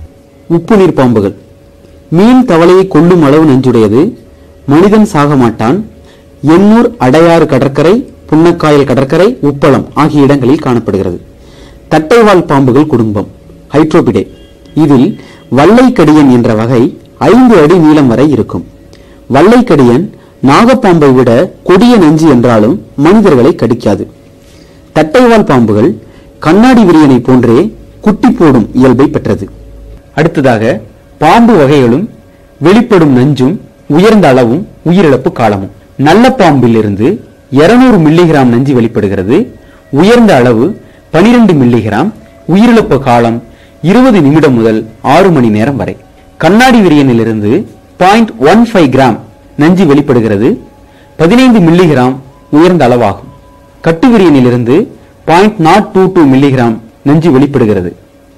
உப்பு நீர் பாம்புகள் மீன் தவளையை கொள்ளும் அளவு நஞ்சுடையது மனிதன் சாக மாட்டான் எண்ணூர் அடையாறு கடற்கரை புன்னக்காயல் கடற்கரை உப்பளம் ஆகிய இடங்களில் காணப்படுகிறது தட்டைவால் பாம்புகள் குடும்பம் ஹைட்ரோபிடே இதில் வல்லைக்கடியன் என்ற வகை ஐந்து அடி நீளம் வரை இருக்கும் வல்லைக்கடியன் நாகப்பாம்பை விட கொடிய நெஞ்சு என்றாலும் மனிதர்களை கடிக்காது தட்டைவால் பாம்புகள் கண்ணாடி விரியனை போன்றே குட்டி போடும் இயல்பை பெற்றது அடுத்ததாக பாம்பு வகைகளும் வெளிப்படும் நஞ்சும் உயர்ந்த அளவும் உயிரிழப்பு காலமும் நல்ல பாம்பிலிருந்து 200 மில்லிகிராம் நஞ்சு வெளிப்படுகிறது உயர்ந்த அளவு 12 மில்லிகிராம் உயிரிழப்பு காலம் 20 நிமிடம் முதல் ஆறு மணி நேரம் வரை கண்ணாடி விரியனிலிருந்து 0.15 ஒன் ஃபைவ் கிராம் நஞ்சு வெளிப்படுகிறது பதினைந்து மில்லிகிராம் உயர்ந்த அளவாகும் கட்டுவிரியனிலிருந்து 0.022 நாட் டூ டூ மில்லிகிராம் நஞ்சு வெளிப்படுகிறது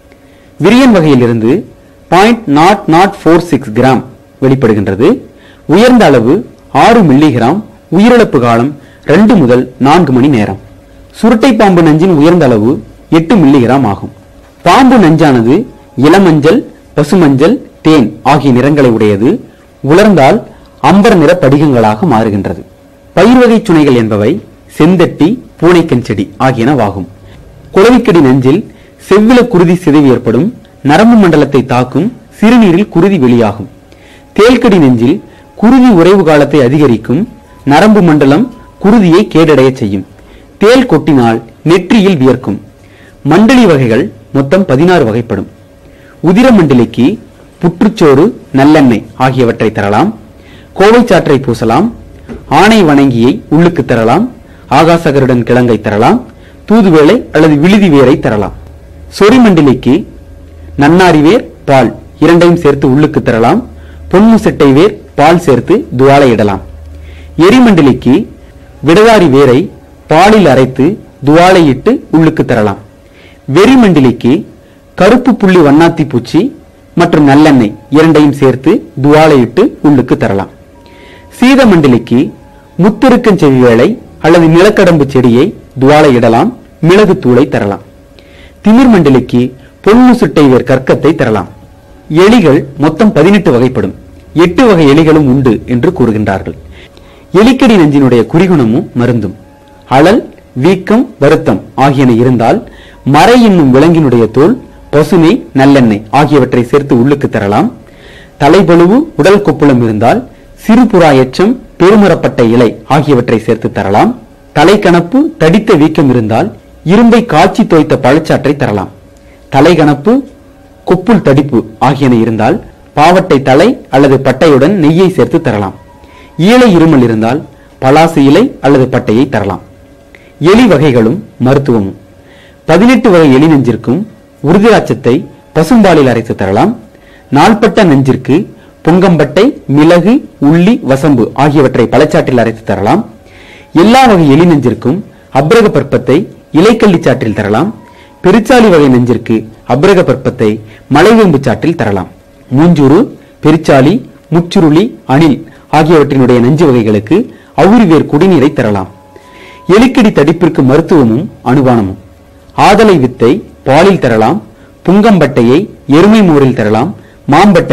விரியன் வகையிலிருந்து 0.046 nought nought four six gram வெளிப்படுகின்றது உயர்ந்த அளவு ஆறு மில்லிகிராம் உயிரிழப்பு காலம் ரெண்டு முதல் நான்கு மணி நேரம் சுருட்டை பாம்பு நஞ்சின் உயர்ந்த அளவு எட்டு மில்லிகிராம் ஆகும் பாம்பு நஞ்சானது இளமஞ்சள் பசுமஞ்சள் தேன் ஆகிய நிறங்களை உடையது உலர்ந்தால் அம்பர் நிற படிகங்களாக மாறுகின்றது பயிர் வகை சுனைகள் என்பவை செந்தட்டி பூனைக்கண் செடி ஆகியனவாகும் குளவிக்கடி நஞ்சில் செவ்வில குருதி சிதைவு ஏற்படும் நரம்பு மண்டலத்தை தாக்கும் சிறுநீரில் குருதி வெளியாகும் தேல்கடி நெஞ்சில் குருதி உறைவு காலத்தை அதிகரிக்கும் நரம்பு மண்டலம் குருதியை கேடடைய செய்யும் தேல் கொட்டினால் நெற்றியில் வியர்க்கும் மண்டலி வகைகள் மொத்தம் பதினாறு வகைப்படும் உதிர மண்டலிக்கு புற்றுச்சோறு நல்லெண்ணெய் ஆகியவற்றை தரலாம் கோவைச்சாற்றை பூசலாம் ஆணை வணங்கியை உள்ளுக்கு தரலாம் ஆகாசகருடன் கிழங்கை தரலாம் தூதுவேளை அல்லது விழுதி வேரை தரலாம் சொரிமண்டலிக்கு நன்னாரி வேர் பால் இரண்டையும் சேர்த்து உள்ளுக்கு தரலாம் பொன்முசெட்டை வேர் பால் சேர்த்து துவாலையிடலாம் எரிமண்டலிக்கு விடதாரி வேரை பாலில் அரைத்து துவாலையிட்டு உள்ளுக்கு தரலாம் வெறிமண்டலிக்கு கருப்பு புள்ளி வண்ணாத்தி பூச்சி மற்றும் நல்லெண்ணெய் இரண்டையும் சேர்த்து துவாலையிட்டு உள்ளுக்கு தரலாம் சீதமண்டலிக்கு முத்திருக்கஞ்செவி வேளை அல்லது நிலக்கடம்பு செடியை துவாலையிடலாம் மிளகு தூளை தரலாம் திமிர் மண்டலிக்கு பொன்முசுட்டை வேர் கற்கத்தை தரலாம் எலிகள் மொத்தம் பதினெட்டு வகைப்படும் எட்டு வகை எலிகளும் உண்டு என்று கூறுகின்றார்கள் எலிக்கடி நஞ்சினுடைய குறிகுணமும் மருந்தும் அழல் வீக்கம் வருத்தம் ஆகியன இருந்தால் மறை என்னும் விலங்கினுடைய தோல் பசுனை நல்லெண்ணெய் ஆகியவற்றை சேர்த்து உள்ளுக்கு தரலாம் தலைபழுவு உடல் கொப்புளம் இருந்தால் சிறுபுறா எச்சம் பெருமரப்பட்ட இலை ஆகியவற்றை சேர்த்து தரலாம் தலைக்கணப்பு தடித்த வீக்கம் இருந்தால் இரும்பை காய்ச்சி தோய்த்த பழச்சாற்றை தரலாம் தலைகணப்பு கொப்புள் தடிப்பு ஆகியன இருந்தால் பாவட்டை தலை அல்லது பட்டையுடன் நெய்யை சேர்த்து தரலாம் ஈழை இருமல் இருந்தால் பலாசு இலை அல்லது பட்டையை தரலாம் எலி வகைகளும் மருத்துவமும் பதினெட்டு வகை எலி நெஞ்சிற்கும் உறுதிராட்சத்தை பசும்பாலில் அரைத்து தரலாம் நாள்பட்ட நெஞ்சிற்கு பொங்கம்பட்டை மிளகு உள்ளி வசம்பு ஆகியவற்றை பழச்சாற்றில் அரைத்து தரலாம் எல்லா வகை எலி நெஞ்சிற்கும் அப்ரக பற்பத்தை இலைக்கள்ளி சாற்றில் தரலாம் பெருச்சாளி வகை நெஞ்சிற்கு அப்ரக பற்பத்தை மலைவேம்பு சாற்றில் தரலாம் மூஞ்சூறு பெருச்சாளி முச்சுருளி அணில் ஆகியவற்றினுடைய நஞ்சு வகைகளுக்கு அவுரிவேர் குடிநீரை தரலாம் எலிக்கடி தடிப்பிற்கு மருத்துவமும் அனுபானமும் ஆதலை வித்தை பாலில் தரலாம் புங்கம்பட்டையை எருமை மோரில் தரலாம் மாம்பட்டையை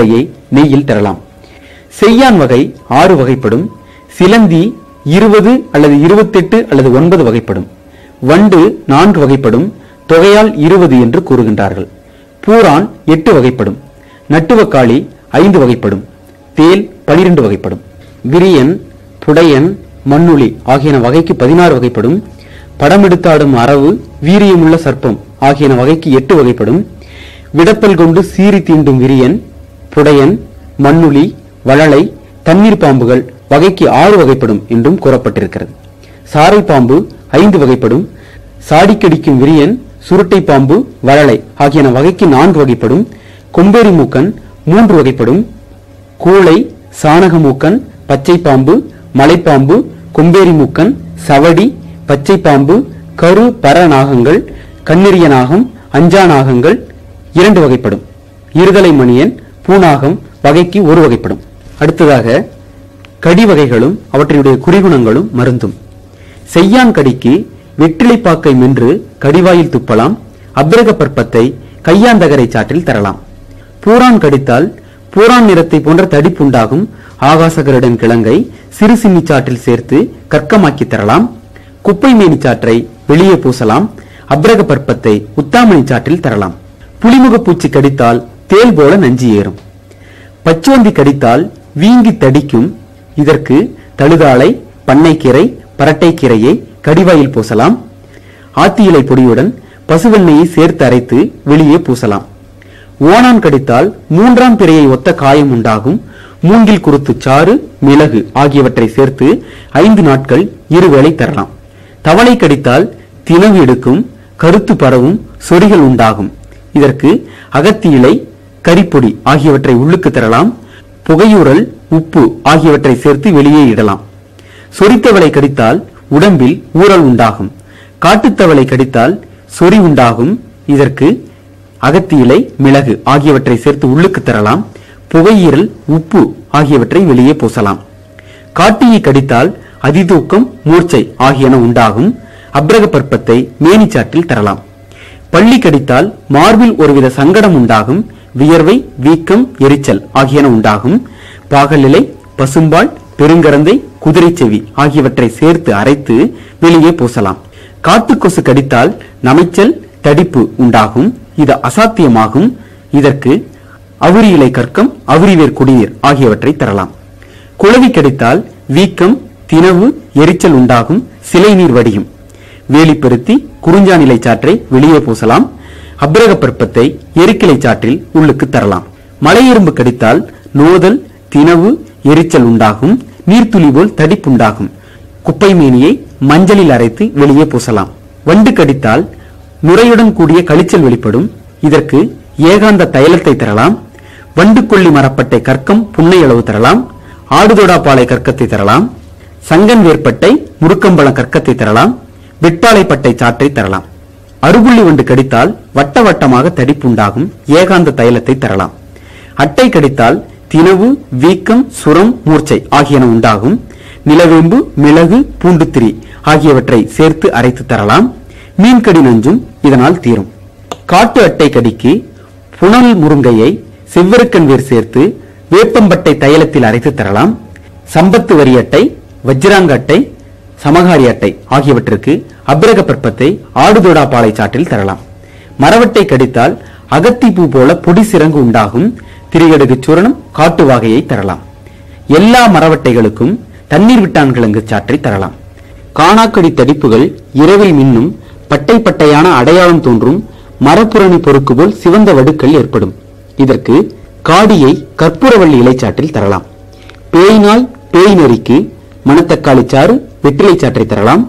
நெய்யில் தரலாம் செய்யான் வகை ஆறு வகைப்படும் சிலந்தி இருபது அல்லது இருபத்தெட்டு அல்லது ஒன்பது வகைப்படும் வண்டு நான்கு வகைப்படும் தொகையால் இருபது என்று கூறுகின்றார்கள் பூரான் எட்டு வகைப்படும் நட்டுவக்காளி ஐந்து வகைப்படும் தேல் பனிரெண்டு வகைப்படும் விரியன் புடையன் மண்ணுளி ஆகியன வகைக்கு பதினாறு வகைப்படும் படமெடுத்தாடும் அரவு வீரியமுள்ள சர்ப்பம் ஆகியன வகைக்கு எட்டு வகைப்படும் விடப்பல் கொண்டு சீறி தீண்டும் விரியன் புடையன் மண்ணுளி வளலை தண்ணீர் பாம்புகள் வகைக்கு ஆறு வகைப்படும் என்றும் கூறப்பட்டிருக்கிறது சாரை பாம்பு ஐந்து வகைப்படும் சாடிக்கடிக்கும் விரியன் சுருட்டை பாம்பு வளலை ஆகியன வகைக்கு நான்கு வகைப்படும் கொம்பேரி மூக்கன் மூன்று வகைப்படும் கூளை சாணகமூக்கன் பச்சை பாம்பு மலைப்பாம்பு கொம்பேரி மூக்கன் சவடி பச்சை பாம்பு கரு பர நாகங்கள் கண்ணெறிய நாகம் அஞ்சா நாகங்கள் இரண்டு வகைப்படும் இருதலை மணியன் பூநாகம் வகைக்கு ஒரு வகைப்படும் அடுத்ததாக கடி வகைகளும் அவற்றினுடைய குறிகுணங்களும் மருந்தும் செய்யான் கடிக்கு வெற்றிலைப்பாக்கை மென்று கடிவாயில் துப்பலாம் அபிரக பற்பத்தை கையாந்தகரை சாற்றில் தரலாம் பூரான் கடித்தால் பூரான் நிறத்தை போன்ற தடிப்புண்டாகும் ஆகாசகருடன் கிழங்கை சிறு சின்னி சாற்றில் சேர்த்து கற்கமாக்கி தரலாம் குப்பை மேனி சாற்றை வெளியே பூசலாம் அபிரக பற்பத்தை உத்தாமணி சாற்றில் தரலாம் புலிமுகப் பூச்சி கடித்தால் தேல் போல நஞ்சு ஏறும் பச்சோந்தி கடித்தால் வீங்கி தடிக்கும் இதற்கு தழுதாளை பண்ணைக்கீரை பரட்டைக்கீரையை கடிவாயில் பூசலாம் ஆத்தி இலை பொடியுடன் பசுவெண்ணெயை சேர்த்து அரைத்து வெளியே பூசலாம் ஓணான் கடித்தால் மூன்றாம் பிறையை ஒத்த காயம் உண்டாகும் மூங்கில் குருத்து சாறு மிளகு ஆகியவற்றை சேர்த்து ஐந்து நாட்கள் இருவேளை தரலாம் தவளை கடித்தால் தினவு எடுக்கும் கருத்து பரவும் சொறிகள் உண்டாகும் இதற்கு அகத்தி இலை கரிப்பொடி ஆகியவற்றை உள்ளுக்கு தரலாம் புகையூறல் உப்பு ஆகியவற்றை சேர்த்து வெளியே இடலாம் சொரித்தவளை கடித்தால் உடம்பில் ஊறல் உண்டாகும் காட்டுத்தவளை கடித்தால் சொறி உண்டாகும் இதற்கு அகத்தி இலை மிளகு ஆகியவற்றை சேர்த்து உள்ளுக்கு தரலாம் புகையீரல் உப்பு ஆகியவற்றை வெளியே பூசலாம் காட்டியை கடித்தால் அதிதூக்கம் மூர்ச்சை ஆகியன உண்டாகும் அப்ரக பற்பத்தை மேனிச்சாற்றில் தரலாம் பள்ளி கடித்தால் மார்பில் ஒருவித சங்கடம் உண்டாகும் வியர்வை வீக்கம் எரிச்சல் ஆகியன உண்டாகும் பாகலிலை பசும்பால் பெருங்கரந்தை குதிரைச் செவி ஆகியவற்றை சேர்த்து அரைத்து வெளியே பூசலாம் காட்டுக்கொசு கடித்தால் நமைச்சல் தடிப்பு உண்டாகும் இது அசாத்தியமாகும் இதற்கு அவுரி இலை கற்கம் அவுரிவேர் குடிநீர் ஆகியவற்றை தரலாம் குளவி கடித்தால் வீக்கம் தினவு எரிச்சல் உண்டாகும் சிலை நீர் வடியும் வேலிப்பருத்தி குறிஞ்சா நிலை சாற்றை வெளியே பூசலாம் அப்ரக பற்பத்தை எரிக்கிளை சாற்றில் உள்ளுக்கு தரலாம் மலையெறும்பு கடித்தால் நோதல் தினவு எரிச்சல் உண்டாகும் நீர்த்துளி போல் தடிப்புண்டாகும் குப்பை மேனியை மஞ்சளில் அரைத்து வெளியே பூசலாம் வண்டு கடித்தால் நுரையுடன் கூடிய கழிச்சல் வெளிப்படும் இதற்கு ஏகாந்த தைலத்தை தரலாம் வண்டுக்கொல்லி மரப்பட்டை கற்கம் புன்னை அளவு தரலாம் ஆடுதொடா பாலை கற்கத்தை தரலாம் சங்கன் வேர்ப்பட்டை முருக்கம்பழம் கற்கத்தை தரலாம் வெட்டாளைப்பட்டை சாற்றை தரலாம் அருகுள்ளி வண்டு கடித்தால் வட்ட வட்டமாக தடிப்புண்டாகும் ஏகாந்த தைலத்தை தரலாம் அட்டை கடித்தால் தினவு வீக்கம் சுரம் மூர்ச்சை ஆகியன உண்டாகும் நிலவேம்பு மிளகு பூண்டுத்திரி ஆகியவற்றை சேர்த்து அரைத்து தரலாம் மீன்கடி நஞ்சும் இதனால் தீரும் காட்டு அட்டை கடிக்கு புனல் முருங்கையை செவ்வருக்கன் வேர் சேர்த்து வேப்பம்பட்டை தைலத்தில் அரைத்து தரலாம் சம்பத்து வரி அட்டை வஜ்ராங்க அட்டை சமகாரி அட்டை ஆகியவற்றிற்கு அபிரக பற்பத்தை ஆடுதோடா பாலை சாற்றில் தரலாம் மரவட்டை கடித்தால் அகத்தி பூ போல பொடி சிறங்கு உண்டாகும் திரிகடுகு சூரணம் காட்டு வாகையை தரலாம் எல்லா மரவட்டைகளுக்கும் தண்ணீர் விட்டான் கிழங்கு சாற்றை தரலாம் காணாக்கடி தடிப்புகள் இரவில் மின்னும் பட்டை பட்டையான அடையாளம் தோன்றும் மரப்புரணி பொறுக்கு போல் சிவந்த வடுக்கள் ஏற்படும் இதற்கு காடியை கற்பூரவள்ளி இலைச்சாற்றில் தரலாம் பேய் நாய் பேய் நரிக்கு மணத்தக்காளி சாறு வெற்றிலை சாற்றை தரலாம்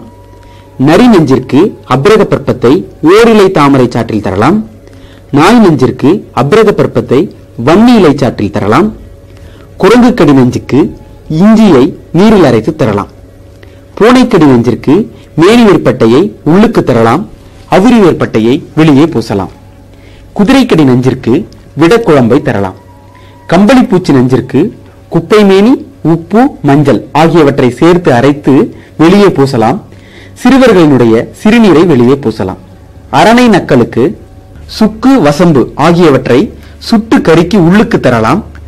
நரி நெஞ்சிற்கு அப்ரக பற்பத்தை ஓரிலை தாமரை சாற்றில் தரலாம் நாய் நெஞ்சிற்கு அப்ரக பற்பத்தை வன்னி இலை சாற்றில் தரலாம் குரங்கு கடி நெஞ்சுக்கு இஞ்சியை நீரில் அரைத்து தரலாம் பூனைக்கடி நெஞ்சிற்கு மேனி வேர்ப்பட்டையை உள்ளுக்கு தரலாம் அவிரி வேர்ப்பட்டையை வெளியே பூசலாம் குதிரைக்கடி நெஞ்சிற்கு விடக்குழம்பை தரலாம் கம்பளி பூச்சி நெஞ்சிற்கு குப்பை மேனி உப்பு மஞ்சள் ஆகியவற்றை சேர்த்து அரைத்து வெளியே பூசலாம் சிறுவர்களினுடைய சிறுநீரை வெளியே பூசலாம் அரணை நக்கலுக்கு சுக்கு வசம்பு ஆகியவற்றை சுட்டு கருக்கி உள்ளுக்கு தரலாம்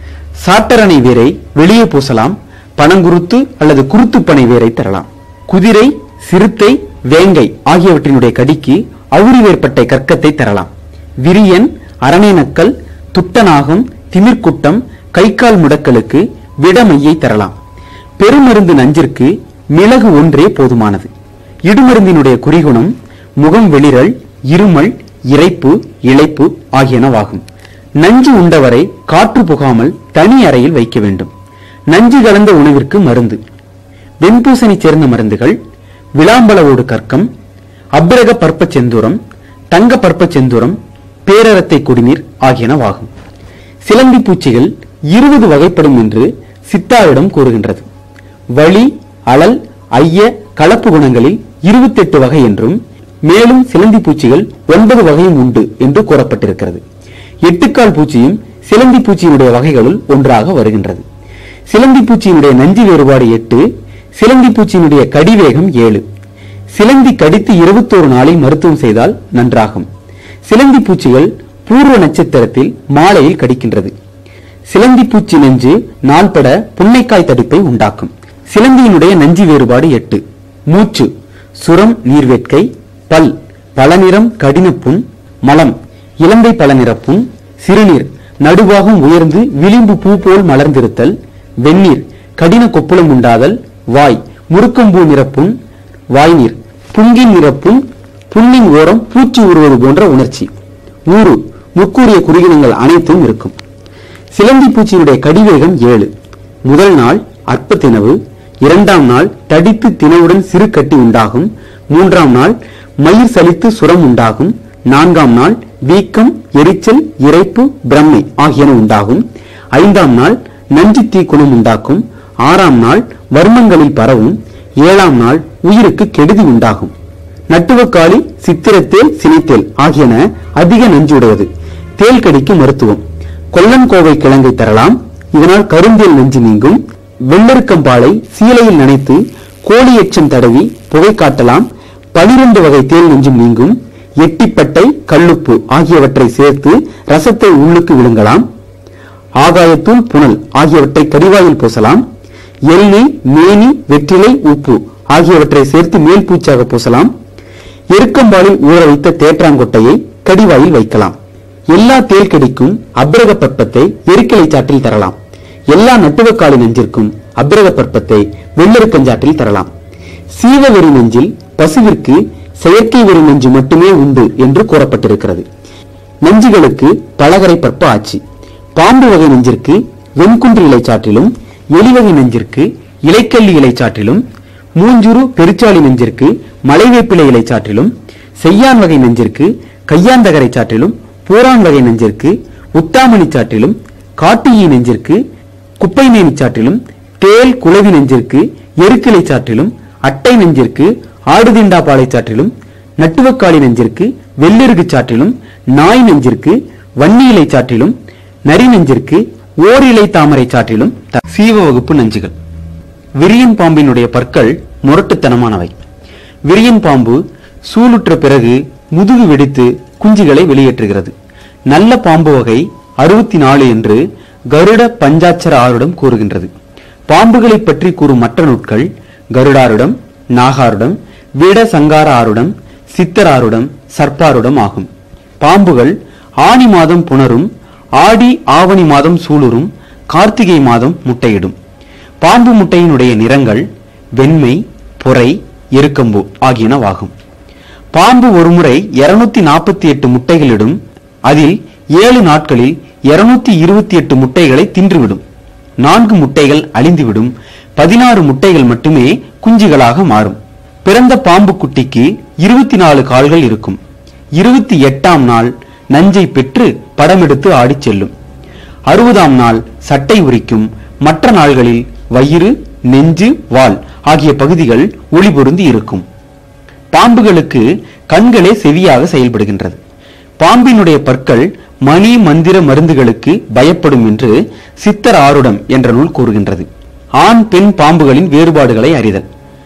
சாட்டரணை வேரை வெளியே பூசலாம் பனங்குருத்து அல்லது குருத்துப்பனை வேரை தரலாம் குதிரை சிறுத்தை வேங்கை ஆகியவற்றினுடைய கடிக்கு அவுரி வேர்பட்டை கற்கத்தை தரலாம் விரியன் அரணைநக்கல் துட்டநாகம் திமிர்க்குட்டம் கைக்கால் முடக்கலுக்கு விடமையை தரலாம் பெருமருந்து நஞ்சிற்கு மிளகு ஒன்றே போதுமானது இடுமருந்தினுடைய குறிகுணம் முகம் வெளிரல் இருமல் இரைப்பு இளைப்பு ஆகியனவாகும் நஞ்சு உண்டவரை காற்று புகாமல் தனி அறையில் வைக்க வேண்டும் நஞ்சு கலந்த உணவிற்கு மருந்து வெண்பூசணி சேர்ந்த மருந்துகள் விளாம்பலவோடு கற்கம் அபிரக பற்ப செந்தூரம் தங்க பற்ப செந்தூரம் பேரரத்தை குடிநீர் ஆகியனவாகும் சிலந்தி பூச்சிகள் இருபது வகைப்படும் என்று சித்தாரிடம் கூறுகின்றது வலி அழல் ஐய கலப்பு குணங்களில் இருபத்தெட்டு வகை என்றும் மேலும் சிலந்தி பூச்சிகள் ஒன்பது வகையும் உண்டு என்று கூறப்பட்டிருக்கிறது எட்டுக்கால் பூச்சியும் சிலந்தி பூச்சியினுடைய வகைகளுள் ஒன்றாக வருகின்றது சிலந்தி பூச்சியினுடைய நஞ்சு வேறுபாடு எட்டு சிலந்தி பூச்சியினுடைய கடிவேகம் ஏழு சிலந்தி கடித்து இருபத்தோரு நாளில் மருத்துவம் செய்தால் நன்றாகும் சிலந்தி பூச்சிகள் பூர்வ நட்சத்திரத்தில் மாலையில் கடிக்கின்றது சிலந்தி பூச்சி நெஞ்சு நாள்பட புன்னைக்காய் தடிப்பை உண்டாக்கும் சிலந்தியினுடைய நஞ்சு வேறுபாடு எட்டு மூச்சு சுரம் நீர்வேட்கை பல் பலநிறம் கடினப்புண் மலம் இலந்தை பலநிறப்புண் சிறுநீர் நடுவாகம் உயர்ந்து விளிம்பு பூ போல் மலர்ந்திருத்தல் வெந்நீர் கடின கொப்புளம் உண்டாதல் வாய் முறுக்கம்பூ நிறப்புண் வாய்நீர் புங்கின் நிறப்புண் புண்ணின் ஓரம் பூச்சி உருவது போன்ற உணர்ச்சி ஊறு முற்கூறிய குறிகிணங்கள் அனைத்தும் இருக்கும் சிலந்தி பூச்சியினுடைய கடிவேகம் ஏழு முதல் நாள் அற்ப தினவு இரண்டாம் நாள் தடித்து தினவுடன் சிறு கட்டி உண்டாகும் மூன்றாம் நாள் மயிர் சலித்து சுரம் உண்டாகும் நான்காம் நாள் வீக்கம் எரிச்சல் இரைப்பு பிரம்மை ஆகியன உண்டாகும் ஐந்தாம் நாள் நஞ்சு தீக்குணம் உண்டாக்கும் ஆறாம் நாள் வர்மங்களில் பரவும் ஏழாம் நாள் உயிருக்கு கெடுதி உண்டாகும் நட்டுவக்காளி சித்திரத்தேல் சினைத்தேல் ஆகியன அதிக நஞ்சுடையது தேல் கடிக்கு மருத்துவம் கொல்லன்கோவை கிழங்கை தரலாம் இதனால் கருந்தேல் நஞ்சு நீங்கும் வெள்ளெருக்கம்பாலை சீலையில் நனைத்து கோழி எச்சம் தடவி புகை காட்டலாம் பனிரெண்டு வகை தேல் நெஞ்சும் நீங்கும் எட்டிப்பட்டை கல்லுப்பு ஆகியவற்றை சேர்த்து ரசத்தை உள்ளுக்கு விழுங்கலாம் ஆகாயத்தூள் புனல் ஆகியவற்றை கடிவாயில் பூசலாம் எள்ளி மேனி வெற்றிலை உப்பு ஆகியவற்றை சேர்த்து மேல் பூச்சாக பூசலாம் எருக்கம்பாலில் ஊற வைத்த தேற்றாங்கொட்டையை கடிவாயில் வைக்கலாம் எல்லா தேல் கடிக்கும் அபிரக பற்பத்தை எருக்கிளை சாற்றில் தரலாம் எல்லா நட்டுவக்காலி நெஞ்சிற்கும் அபிரக பற்பத்தை வெள்ளெருக்கஞ்சாற்றில் தரலாம் சீவ வெறி நெஞ்சில் பசுவிற்கு செயற்கை வெறி நெஞ்சு மட்டுமே உண்டு என்று கூறப்பட்டிருக்கிறது நஞ்சுகளுக்கு பலகரை பற்ப ஆட்சி பாம்பு வகை நெஞ்சிற்கு வெண்குன்று இலைச்சாற்றிலும் எலிவகை நெஞ்சிற்கு இலைக்கல்லி இலைச்சாற்றிலும் மூஞ்சுரு பெருச்சாளி நெஞ்சிற்கு மலைவேப்பிலை இலைச்சாற்றிலும் செய்யான் வகை நெஞ்சிற்கு கையாந்தகரை சாற்றிலும் பூரான் வகை நெஞ்சிற்கு உத்தாமணி சாற்றிலும் காட்டியி நெஞ்சிற்கு குப்பை மேனி சாற்றிலும் தேல் குளவி நெஞ்சிற்கு எருக்கிளை சாற்றிலும் அட்டை நெஞ்சிற்கு ஆடுதிண்டா பாலை சாற்றிலும் நட்டுவக்காளி நெஞ்சிற்கு வெள்ளெருகு சாற்றிலும் நாய் நெஞ்சிற்கு வன்னி இலை சாற்றிலும் நரி நெஞ்சிற்கு ஓர் இலை தாமரை சாற்றிலும் த- சீவ வகுப்பு நஞ்சுகள் விரியன் பாம்பினுடைய பற்கள் முரட்டுத்தனமானவை விரியன் பாம்பு சூளுற்ற பிறகு முதுகு வெடித்து குஞ்சுகளை வெளியேற்றுகிறது நல்ல பாம்பு வகை அறுபத்தி நாலு என்று கருட பஞ்சாட்சர ஆருடம் கூறுகின்றது பாம்புகளை பற்றி கூறும் மற்ற நூட்கள் கருடாருடம் நாகாருடம் விட சங்கார ஆருடம் சித்தராருடம் சர்ப்பாருடம் ஆகும் பாம்புகள் ஆனி மாதம் புணரும் ஆடி ஆவணி மாதம் சூளுரும் கார்த்திகை மாதம் முட்டையிடும் பாம்பு முட்டையினுடைய நிறங்கள் வெண்மை பொறை எருக்கம்பு ஆகியனவாகும் பாம்பு ஒருமுறை 248 நாற்பத்தி எட்டு முட்டைகளிடும் அதில் ஏழு நாட்களில் 228 இருபத்தி எட்டு முட்டைகளை தின்றுவிடும் நான்கு முட்டைகள் அழிந்துவிடும் பதினாறு முட்டைகள் மட்டுமே குஞ்சுகளாக மாறும் பிறந்த பாம்பு குட்டிக்கு இருபத்தி நாலு கால்கள் இருக்கும் இருபத்தி எட்டாம் நாள் நஞ்சை பெற்று படமெடுத்து ஆடிச் செல்லும் அறுபதாம் நாள் சட்டை உரிக்கும் மற்ற நாள்களில் வயிறு நெஞ்சு வால் ஆகிய பகுதிகள் ஒளி பொருந்தி இருக்கும் பாம்புகளுக்கு கண்களே செவியாக செயல்படுகின்றது பாம்பினுடைய பற்கள் மணி மந்திர மருந்துகளுக்கு பயப்படும் என்று சித்தர் ஆருடம் என்ற நூல் கூறுகின்றது ஆண் பெண் பாம்புகளின் வேறுபாடுகளை அறிதல்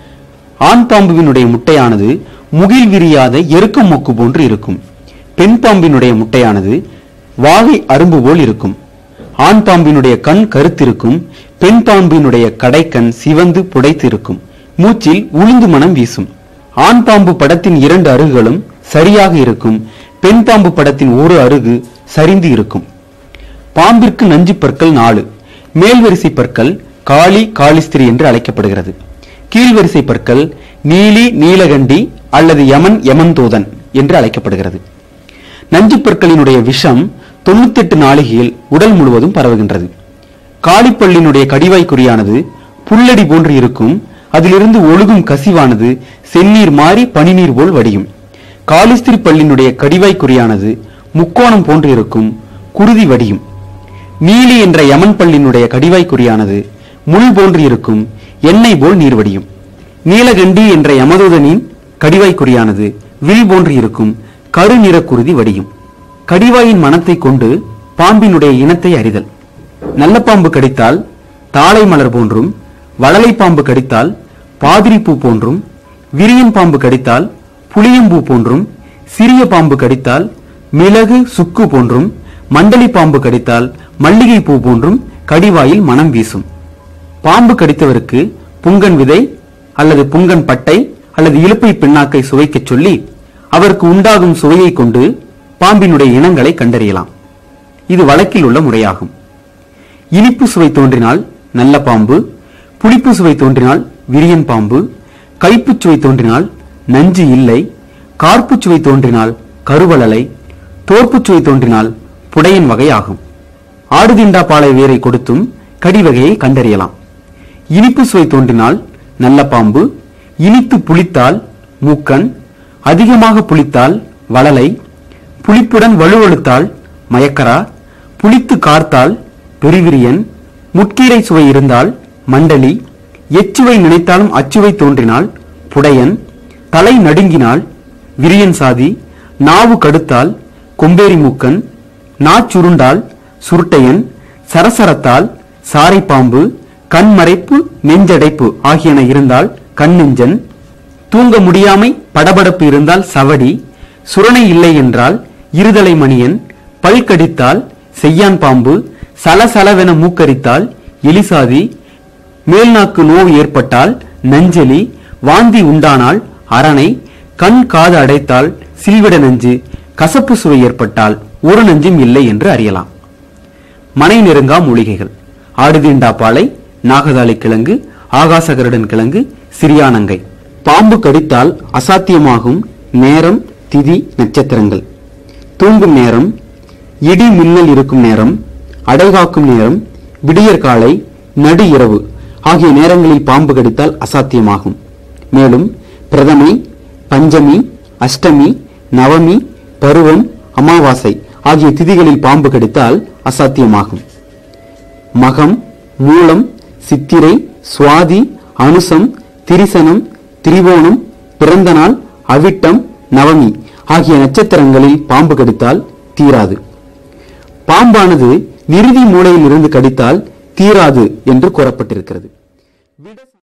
ஆண் பாம்புவினுடைய முட்டையானது முகில் விரியாத எருக்கம் மொக்கு போன்று இருக்கும் பெண் பாம்பினுடைய முட்டையானது வாகை அரும்பு போல் இருக்கும் ஆண் பாம்பினுடைய கண் கருத்திருக்கும் பெண் பாம்பினுடைய கடைக்கண் சிவந்து புடைத்திருக்கும் மூச்சில் உளுந்து மனம் வீசும் ஆண் பாம்பு படத்தின் இரண்டு அருகுகளும் சரியாக இருக்கும் பெண் பாம்பு படத்தின் ஒரு அருகு சரிந்து இருக்கும் பாம்பிற்கு நஞ்சு பற்கள் நாலு மேல்வரிசை பற்கள் காளி காளிஸ்திரி என்று அழைக்கப்படுகிறது கீழ்வரிசை பற்கள் நீலி நீலகண்டி அல்லது யமன் யமன்தோதன் என்று அழைக்கப்படுகிறது நஞ்சு பற்களினுடைய விஷம் தொண்ணூத்தெட்டு நாளிகையில் உடல் முழுவதும் பரவுகின்றது காளிப்பல்லினுடைய கடிவாய் குறியானது புல்லடி போன்று இருக்கும் அதிலிருந்து ஒழுகும் கசிவானது செந்நீர் மாறி பனிநீர் போல் வடியும் காலிஸ்திரி பல்லினுடைய கடிவாய் குறியானது முக்கோணம் போன்று இருக்கும் குருதி வடியும் நீலி என்ற யமன் பல்லினுடைய கடிவாய் குறியானது முள் போன்று இருக்கும் எண்ணெய் போல் நீர் வடியும் நீலகண்டி என்ற யமதூதனின் கடிவாய் குறியானது வில் போன்று இருக்கும் கருநிற குருதி வடியும் கடிவாயின் மனத்தை கொண்டு பாம்பினுடைய இனத்தை அறிதல் நல்ல பாம்பு கடித்தால் தாளை மலர் போன்றும் வளலை பாம்பு கடித்தால் பாதிரி பூ போன்றும் விரியன் பாம்பு கடித்தால் புளியம்பூ போன்றும் சிறிய பாம்பு கடித்தால் மிளகு சுக்கு போன்றும் மண்டலி பாம்பு கடித்தால் மல்லிகை பூ போன்றும் கடிவாயில் மனம் வீசும் பாம்பு கடித்தவருக்கு புங்கன் விதை அல்லது புங்கன் பட்டை அல்லது இலுப்பை பிண்ணாக்கை சுவைக்கச் சொல்லி அவருக்கு உண்டாகும் சுவையை கொண்டு பாம்பினுடைய இனங்களை கண்டறியலாம் இது வழக்கில் உள்ள முறையாகும் இனிப்பு சுவை தோன்றினால் நல்ல பாம்பு புளிப்பு சுவை தோன்றினால் விரியன் பாம்பு கைப்புச் சுவை தோன்றினால் நஞ்சு இல்லை கார்ப்புச் சுவை தோன்றினால் கருவளலை தோற்புச் சுவை தோன்றினால் புடையன் வகை ஆகும் ஆடுதிண்டா பாலை வேரை கொடுத்தும் கடி வகையை கண்டறியலாம் இனிப்பு சுவை தோன்றினால் நல்ல பாம்பு இனித்து புளித்தால் மூக்கன் அதிகமாக புளித்தால் வளலை புளிப்புடன் வலுவழுத்தால் மயக்கரா புளித்து கார்த்தால் பெருவிரியன் முட்கீரை சுவை இருந்தால் மண்டலி எச்சுவை நினைத்தாலும் அச்சுவை தோன்றினால் புடையன் தலை நடுங்கினால் விரியன் சாதி நாவு கடுத்தால் கொம்பேரி மூக்கன் நாச்சுருண்டால் சுருட்டையன் சரசரத்தால் சாரைப்பாம்பு கண்மறைப்பு நெஞ்சடைப்பு ஆகியன இருந்தால் கண்ணெஞ்சன் தூங்க முடியாமை படபடப்பு இருந்தால் சவடி சுரணை இல்லை என்றால் இருதலை மணியன் பல் கடித்தால் செய்யான் பாம்பு சலசலவென மூக்கரித்தால் எலிசாதி மேல்நாக்கு நோவு ஏற்பட்டால் நஞ்சலி வாந்தி உண்டானால் அரணை கண் காது அடைத்தால் சில்விட நஞ்சு கசப்பு சுவை ஏற்பட்டால் ஒரு நஞ்சும் இல்லை என்று அறியலாம் மனை நெருங்கா மூலிகைகள் ஆடுதீண்டா பாலை நாகதாளி கிழங்கு ஆகாசகருடன் கிழங்கு சிறியானங்கை பாம்பு கடித்தால் அசாத்தியமாகும் நேரம் திதி நட்சத்திரங்கள் தூங்கும் நேரம் இடி மின்னல் இருக்கும் நேரம் அடைகாக்கும் நேரம் விடியற் காலை நடு இரவு ஆகிய நேரங்களில் பாம்பு கடித்தால் அசாத்தியமாகும் மேலும் பிரதமை பஞ்சமி அஷ்டமி நவமி பருவம் அமாவாசை ஆகிய திதிகளில் பாம்பு கடித்தால் அசாத்தியமாகும் மகம் மூலம் சித்திரை சுவாதி அனுசம் திரிசனம் திரிவோணம் பிறந்த நாள் அவிட்டம் நவமி ஆகிய நட்சத்திரங்களில் பாம்பு கடித்தால் தீராது பாம்பானது நிறுதி மூலையில் இருந்து கடித்தால் தீராது என்று கூறப்பட்டிருக்கிறது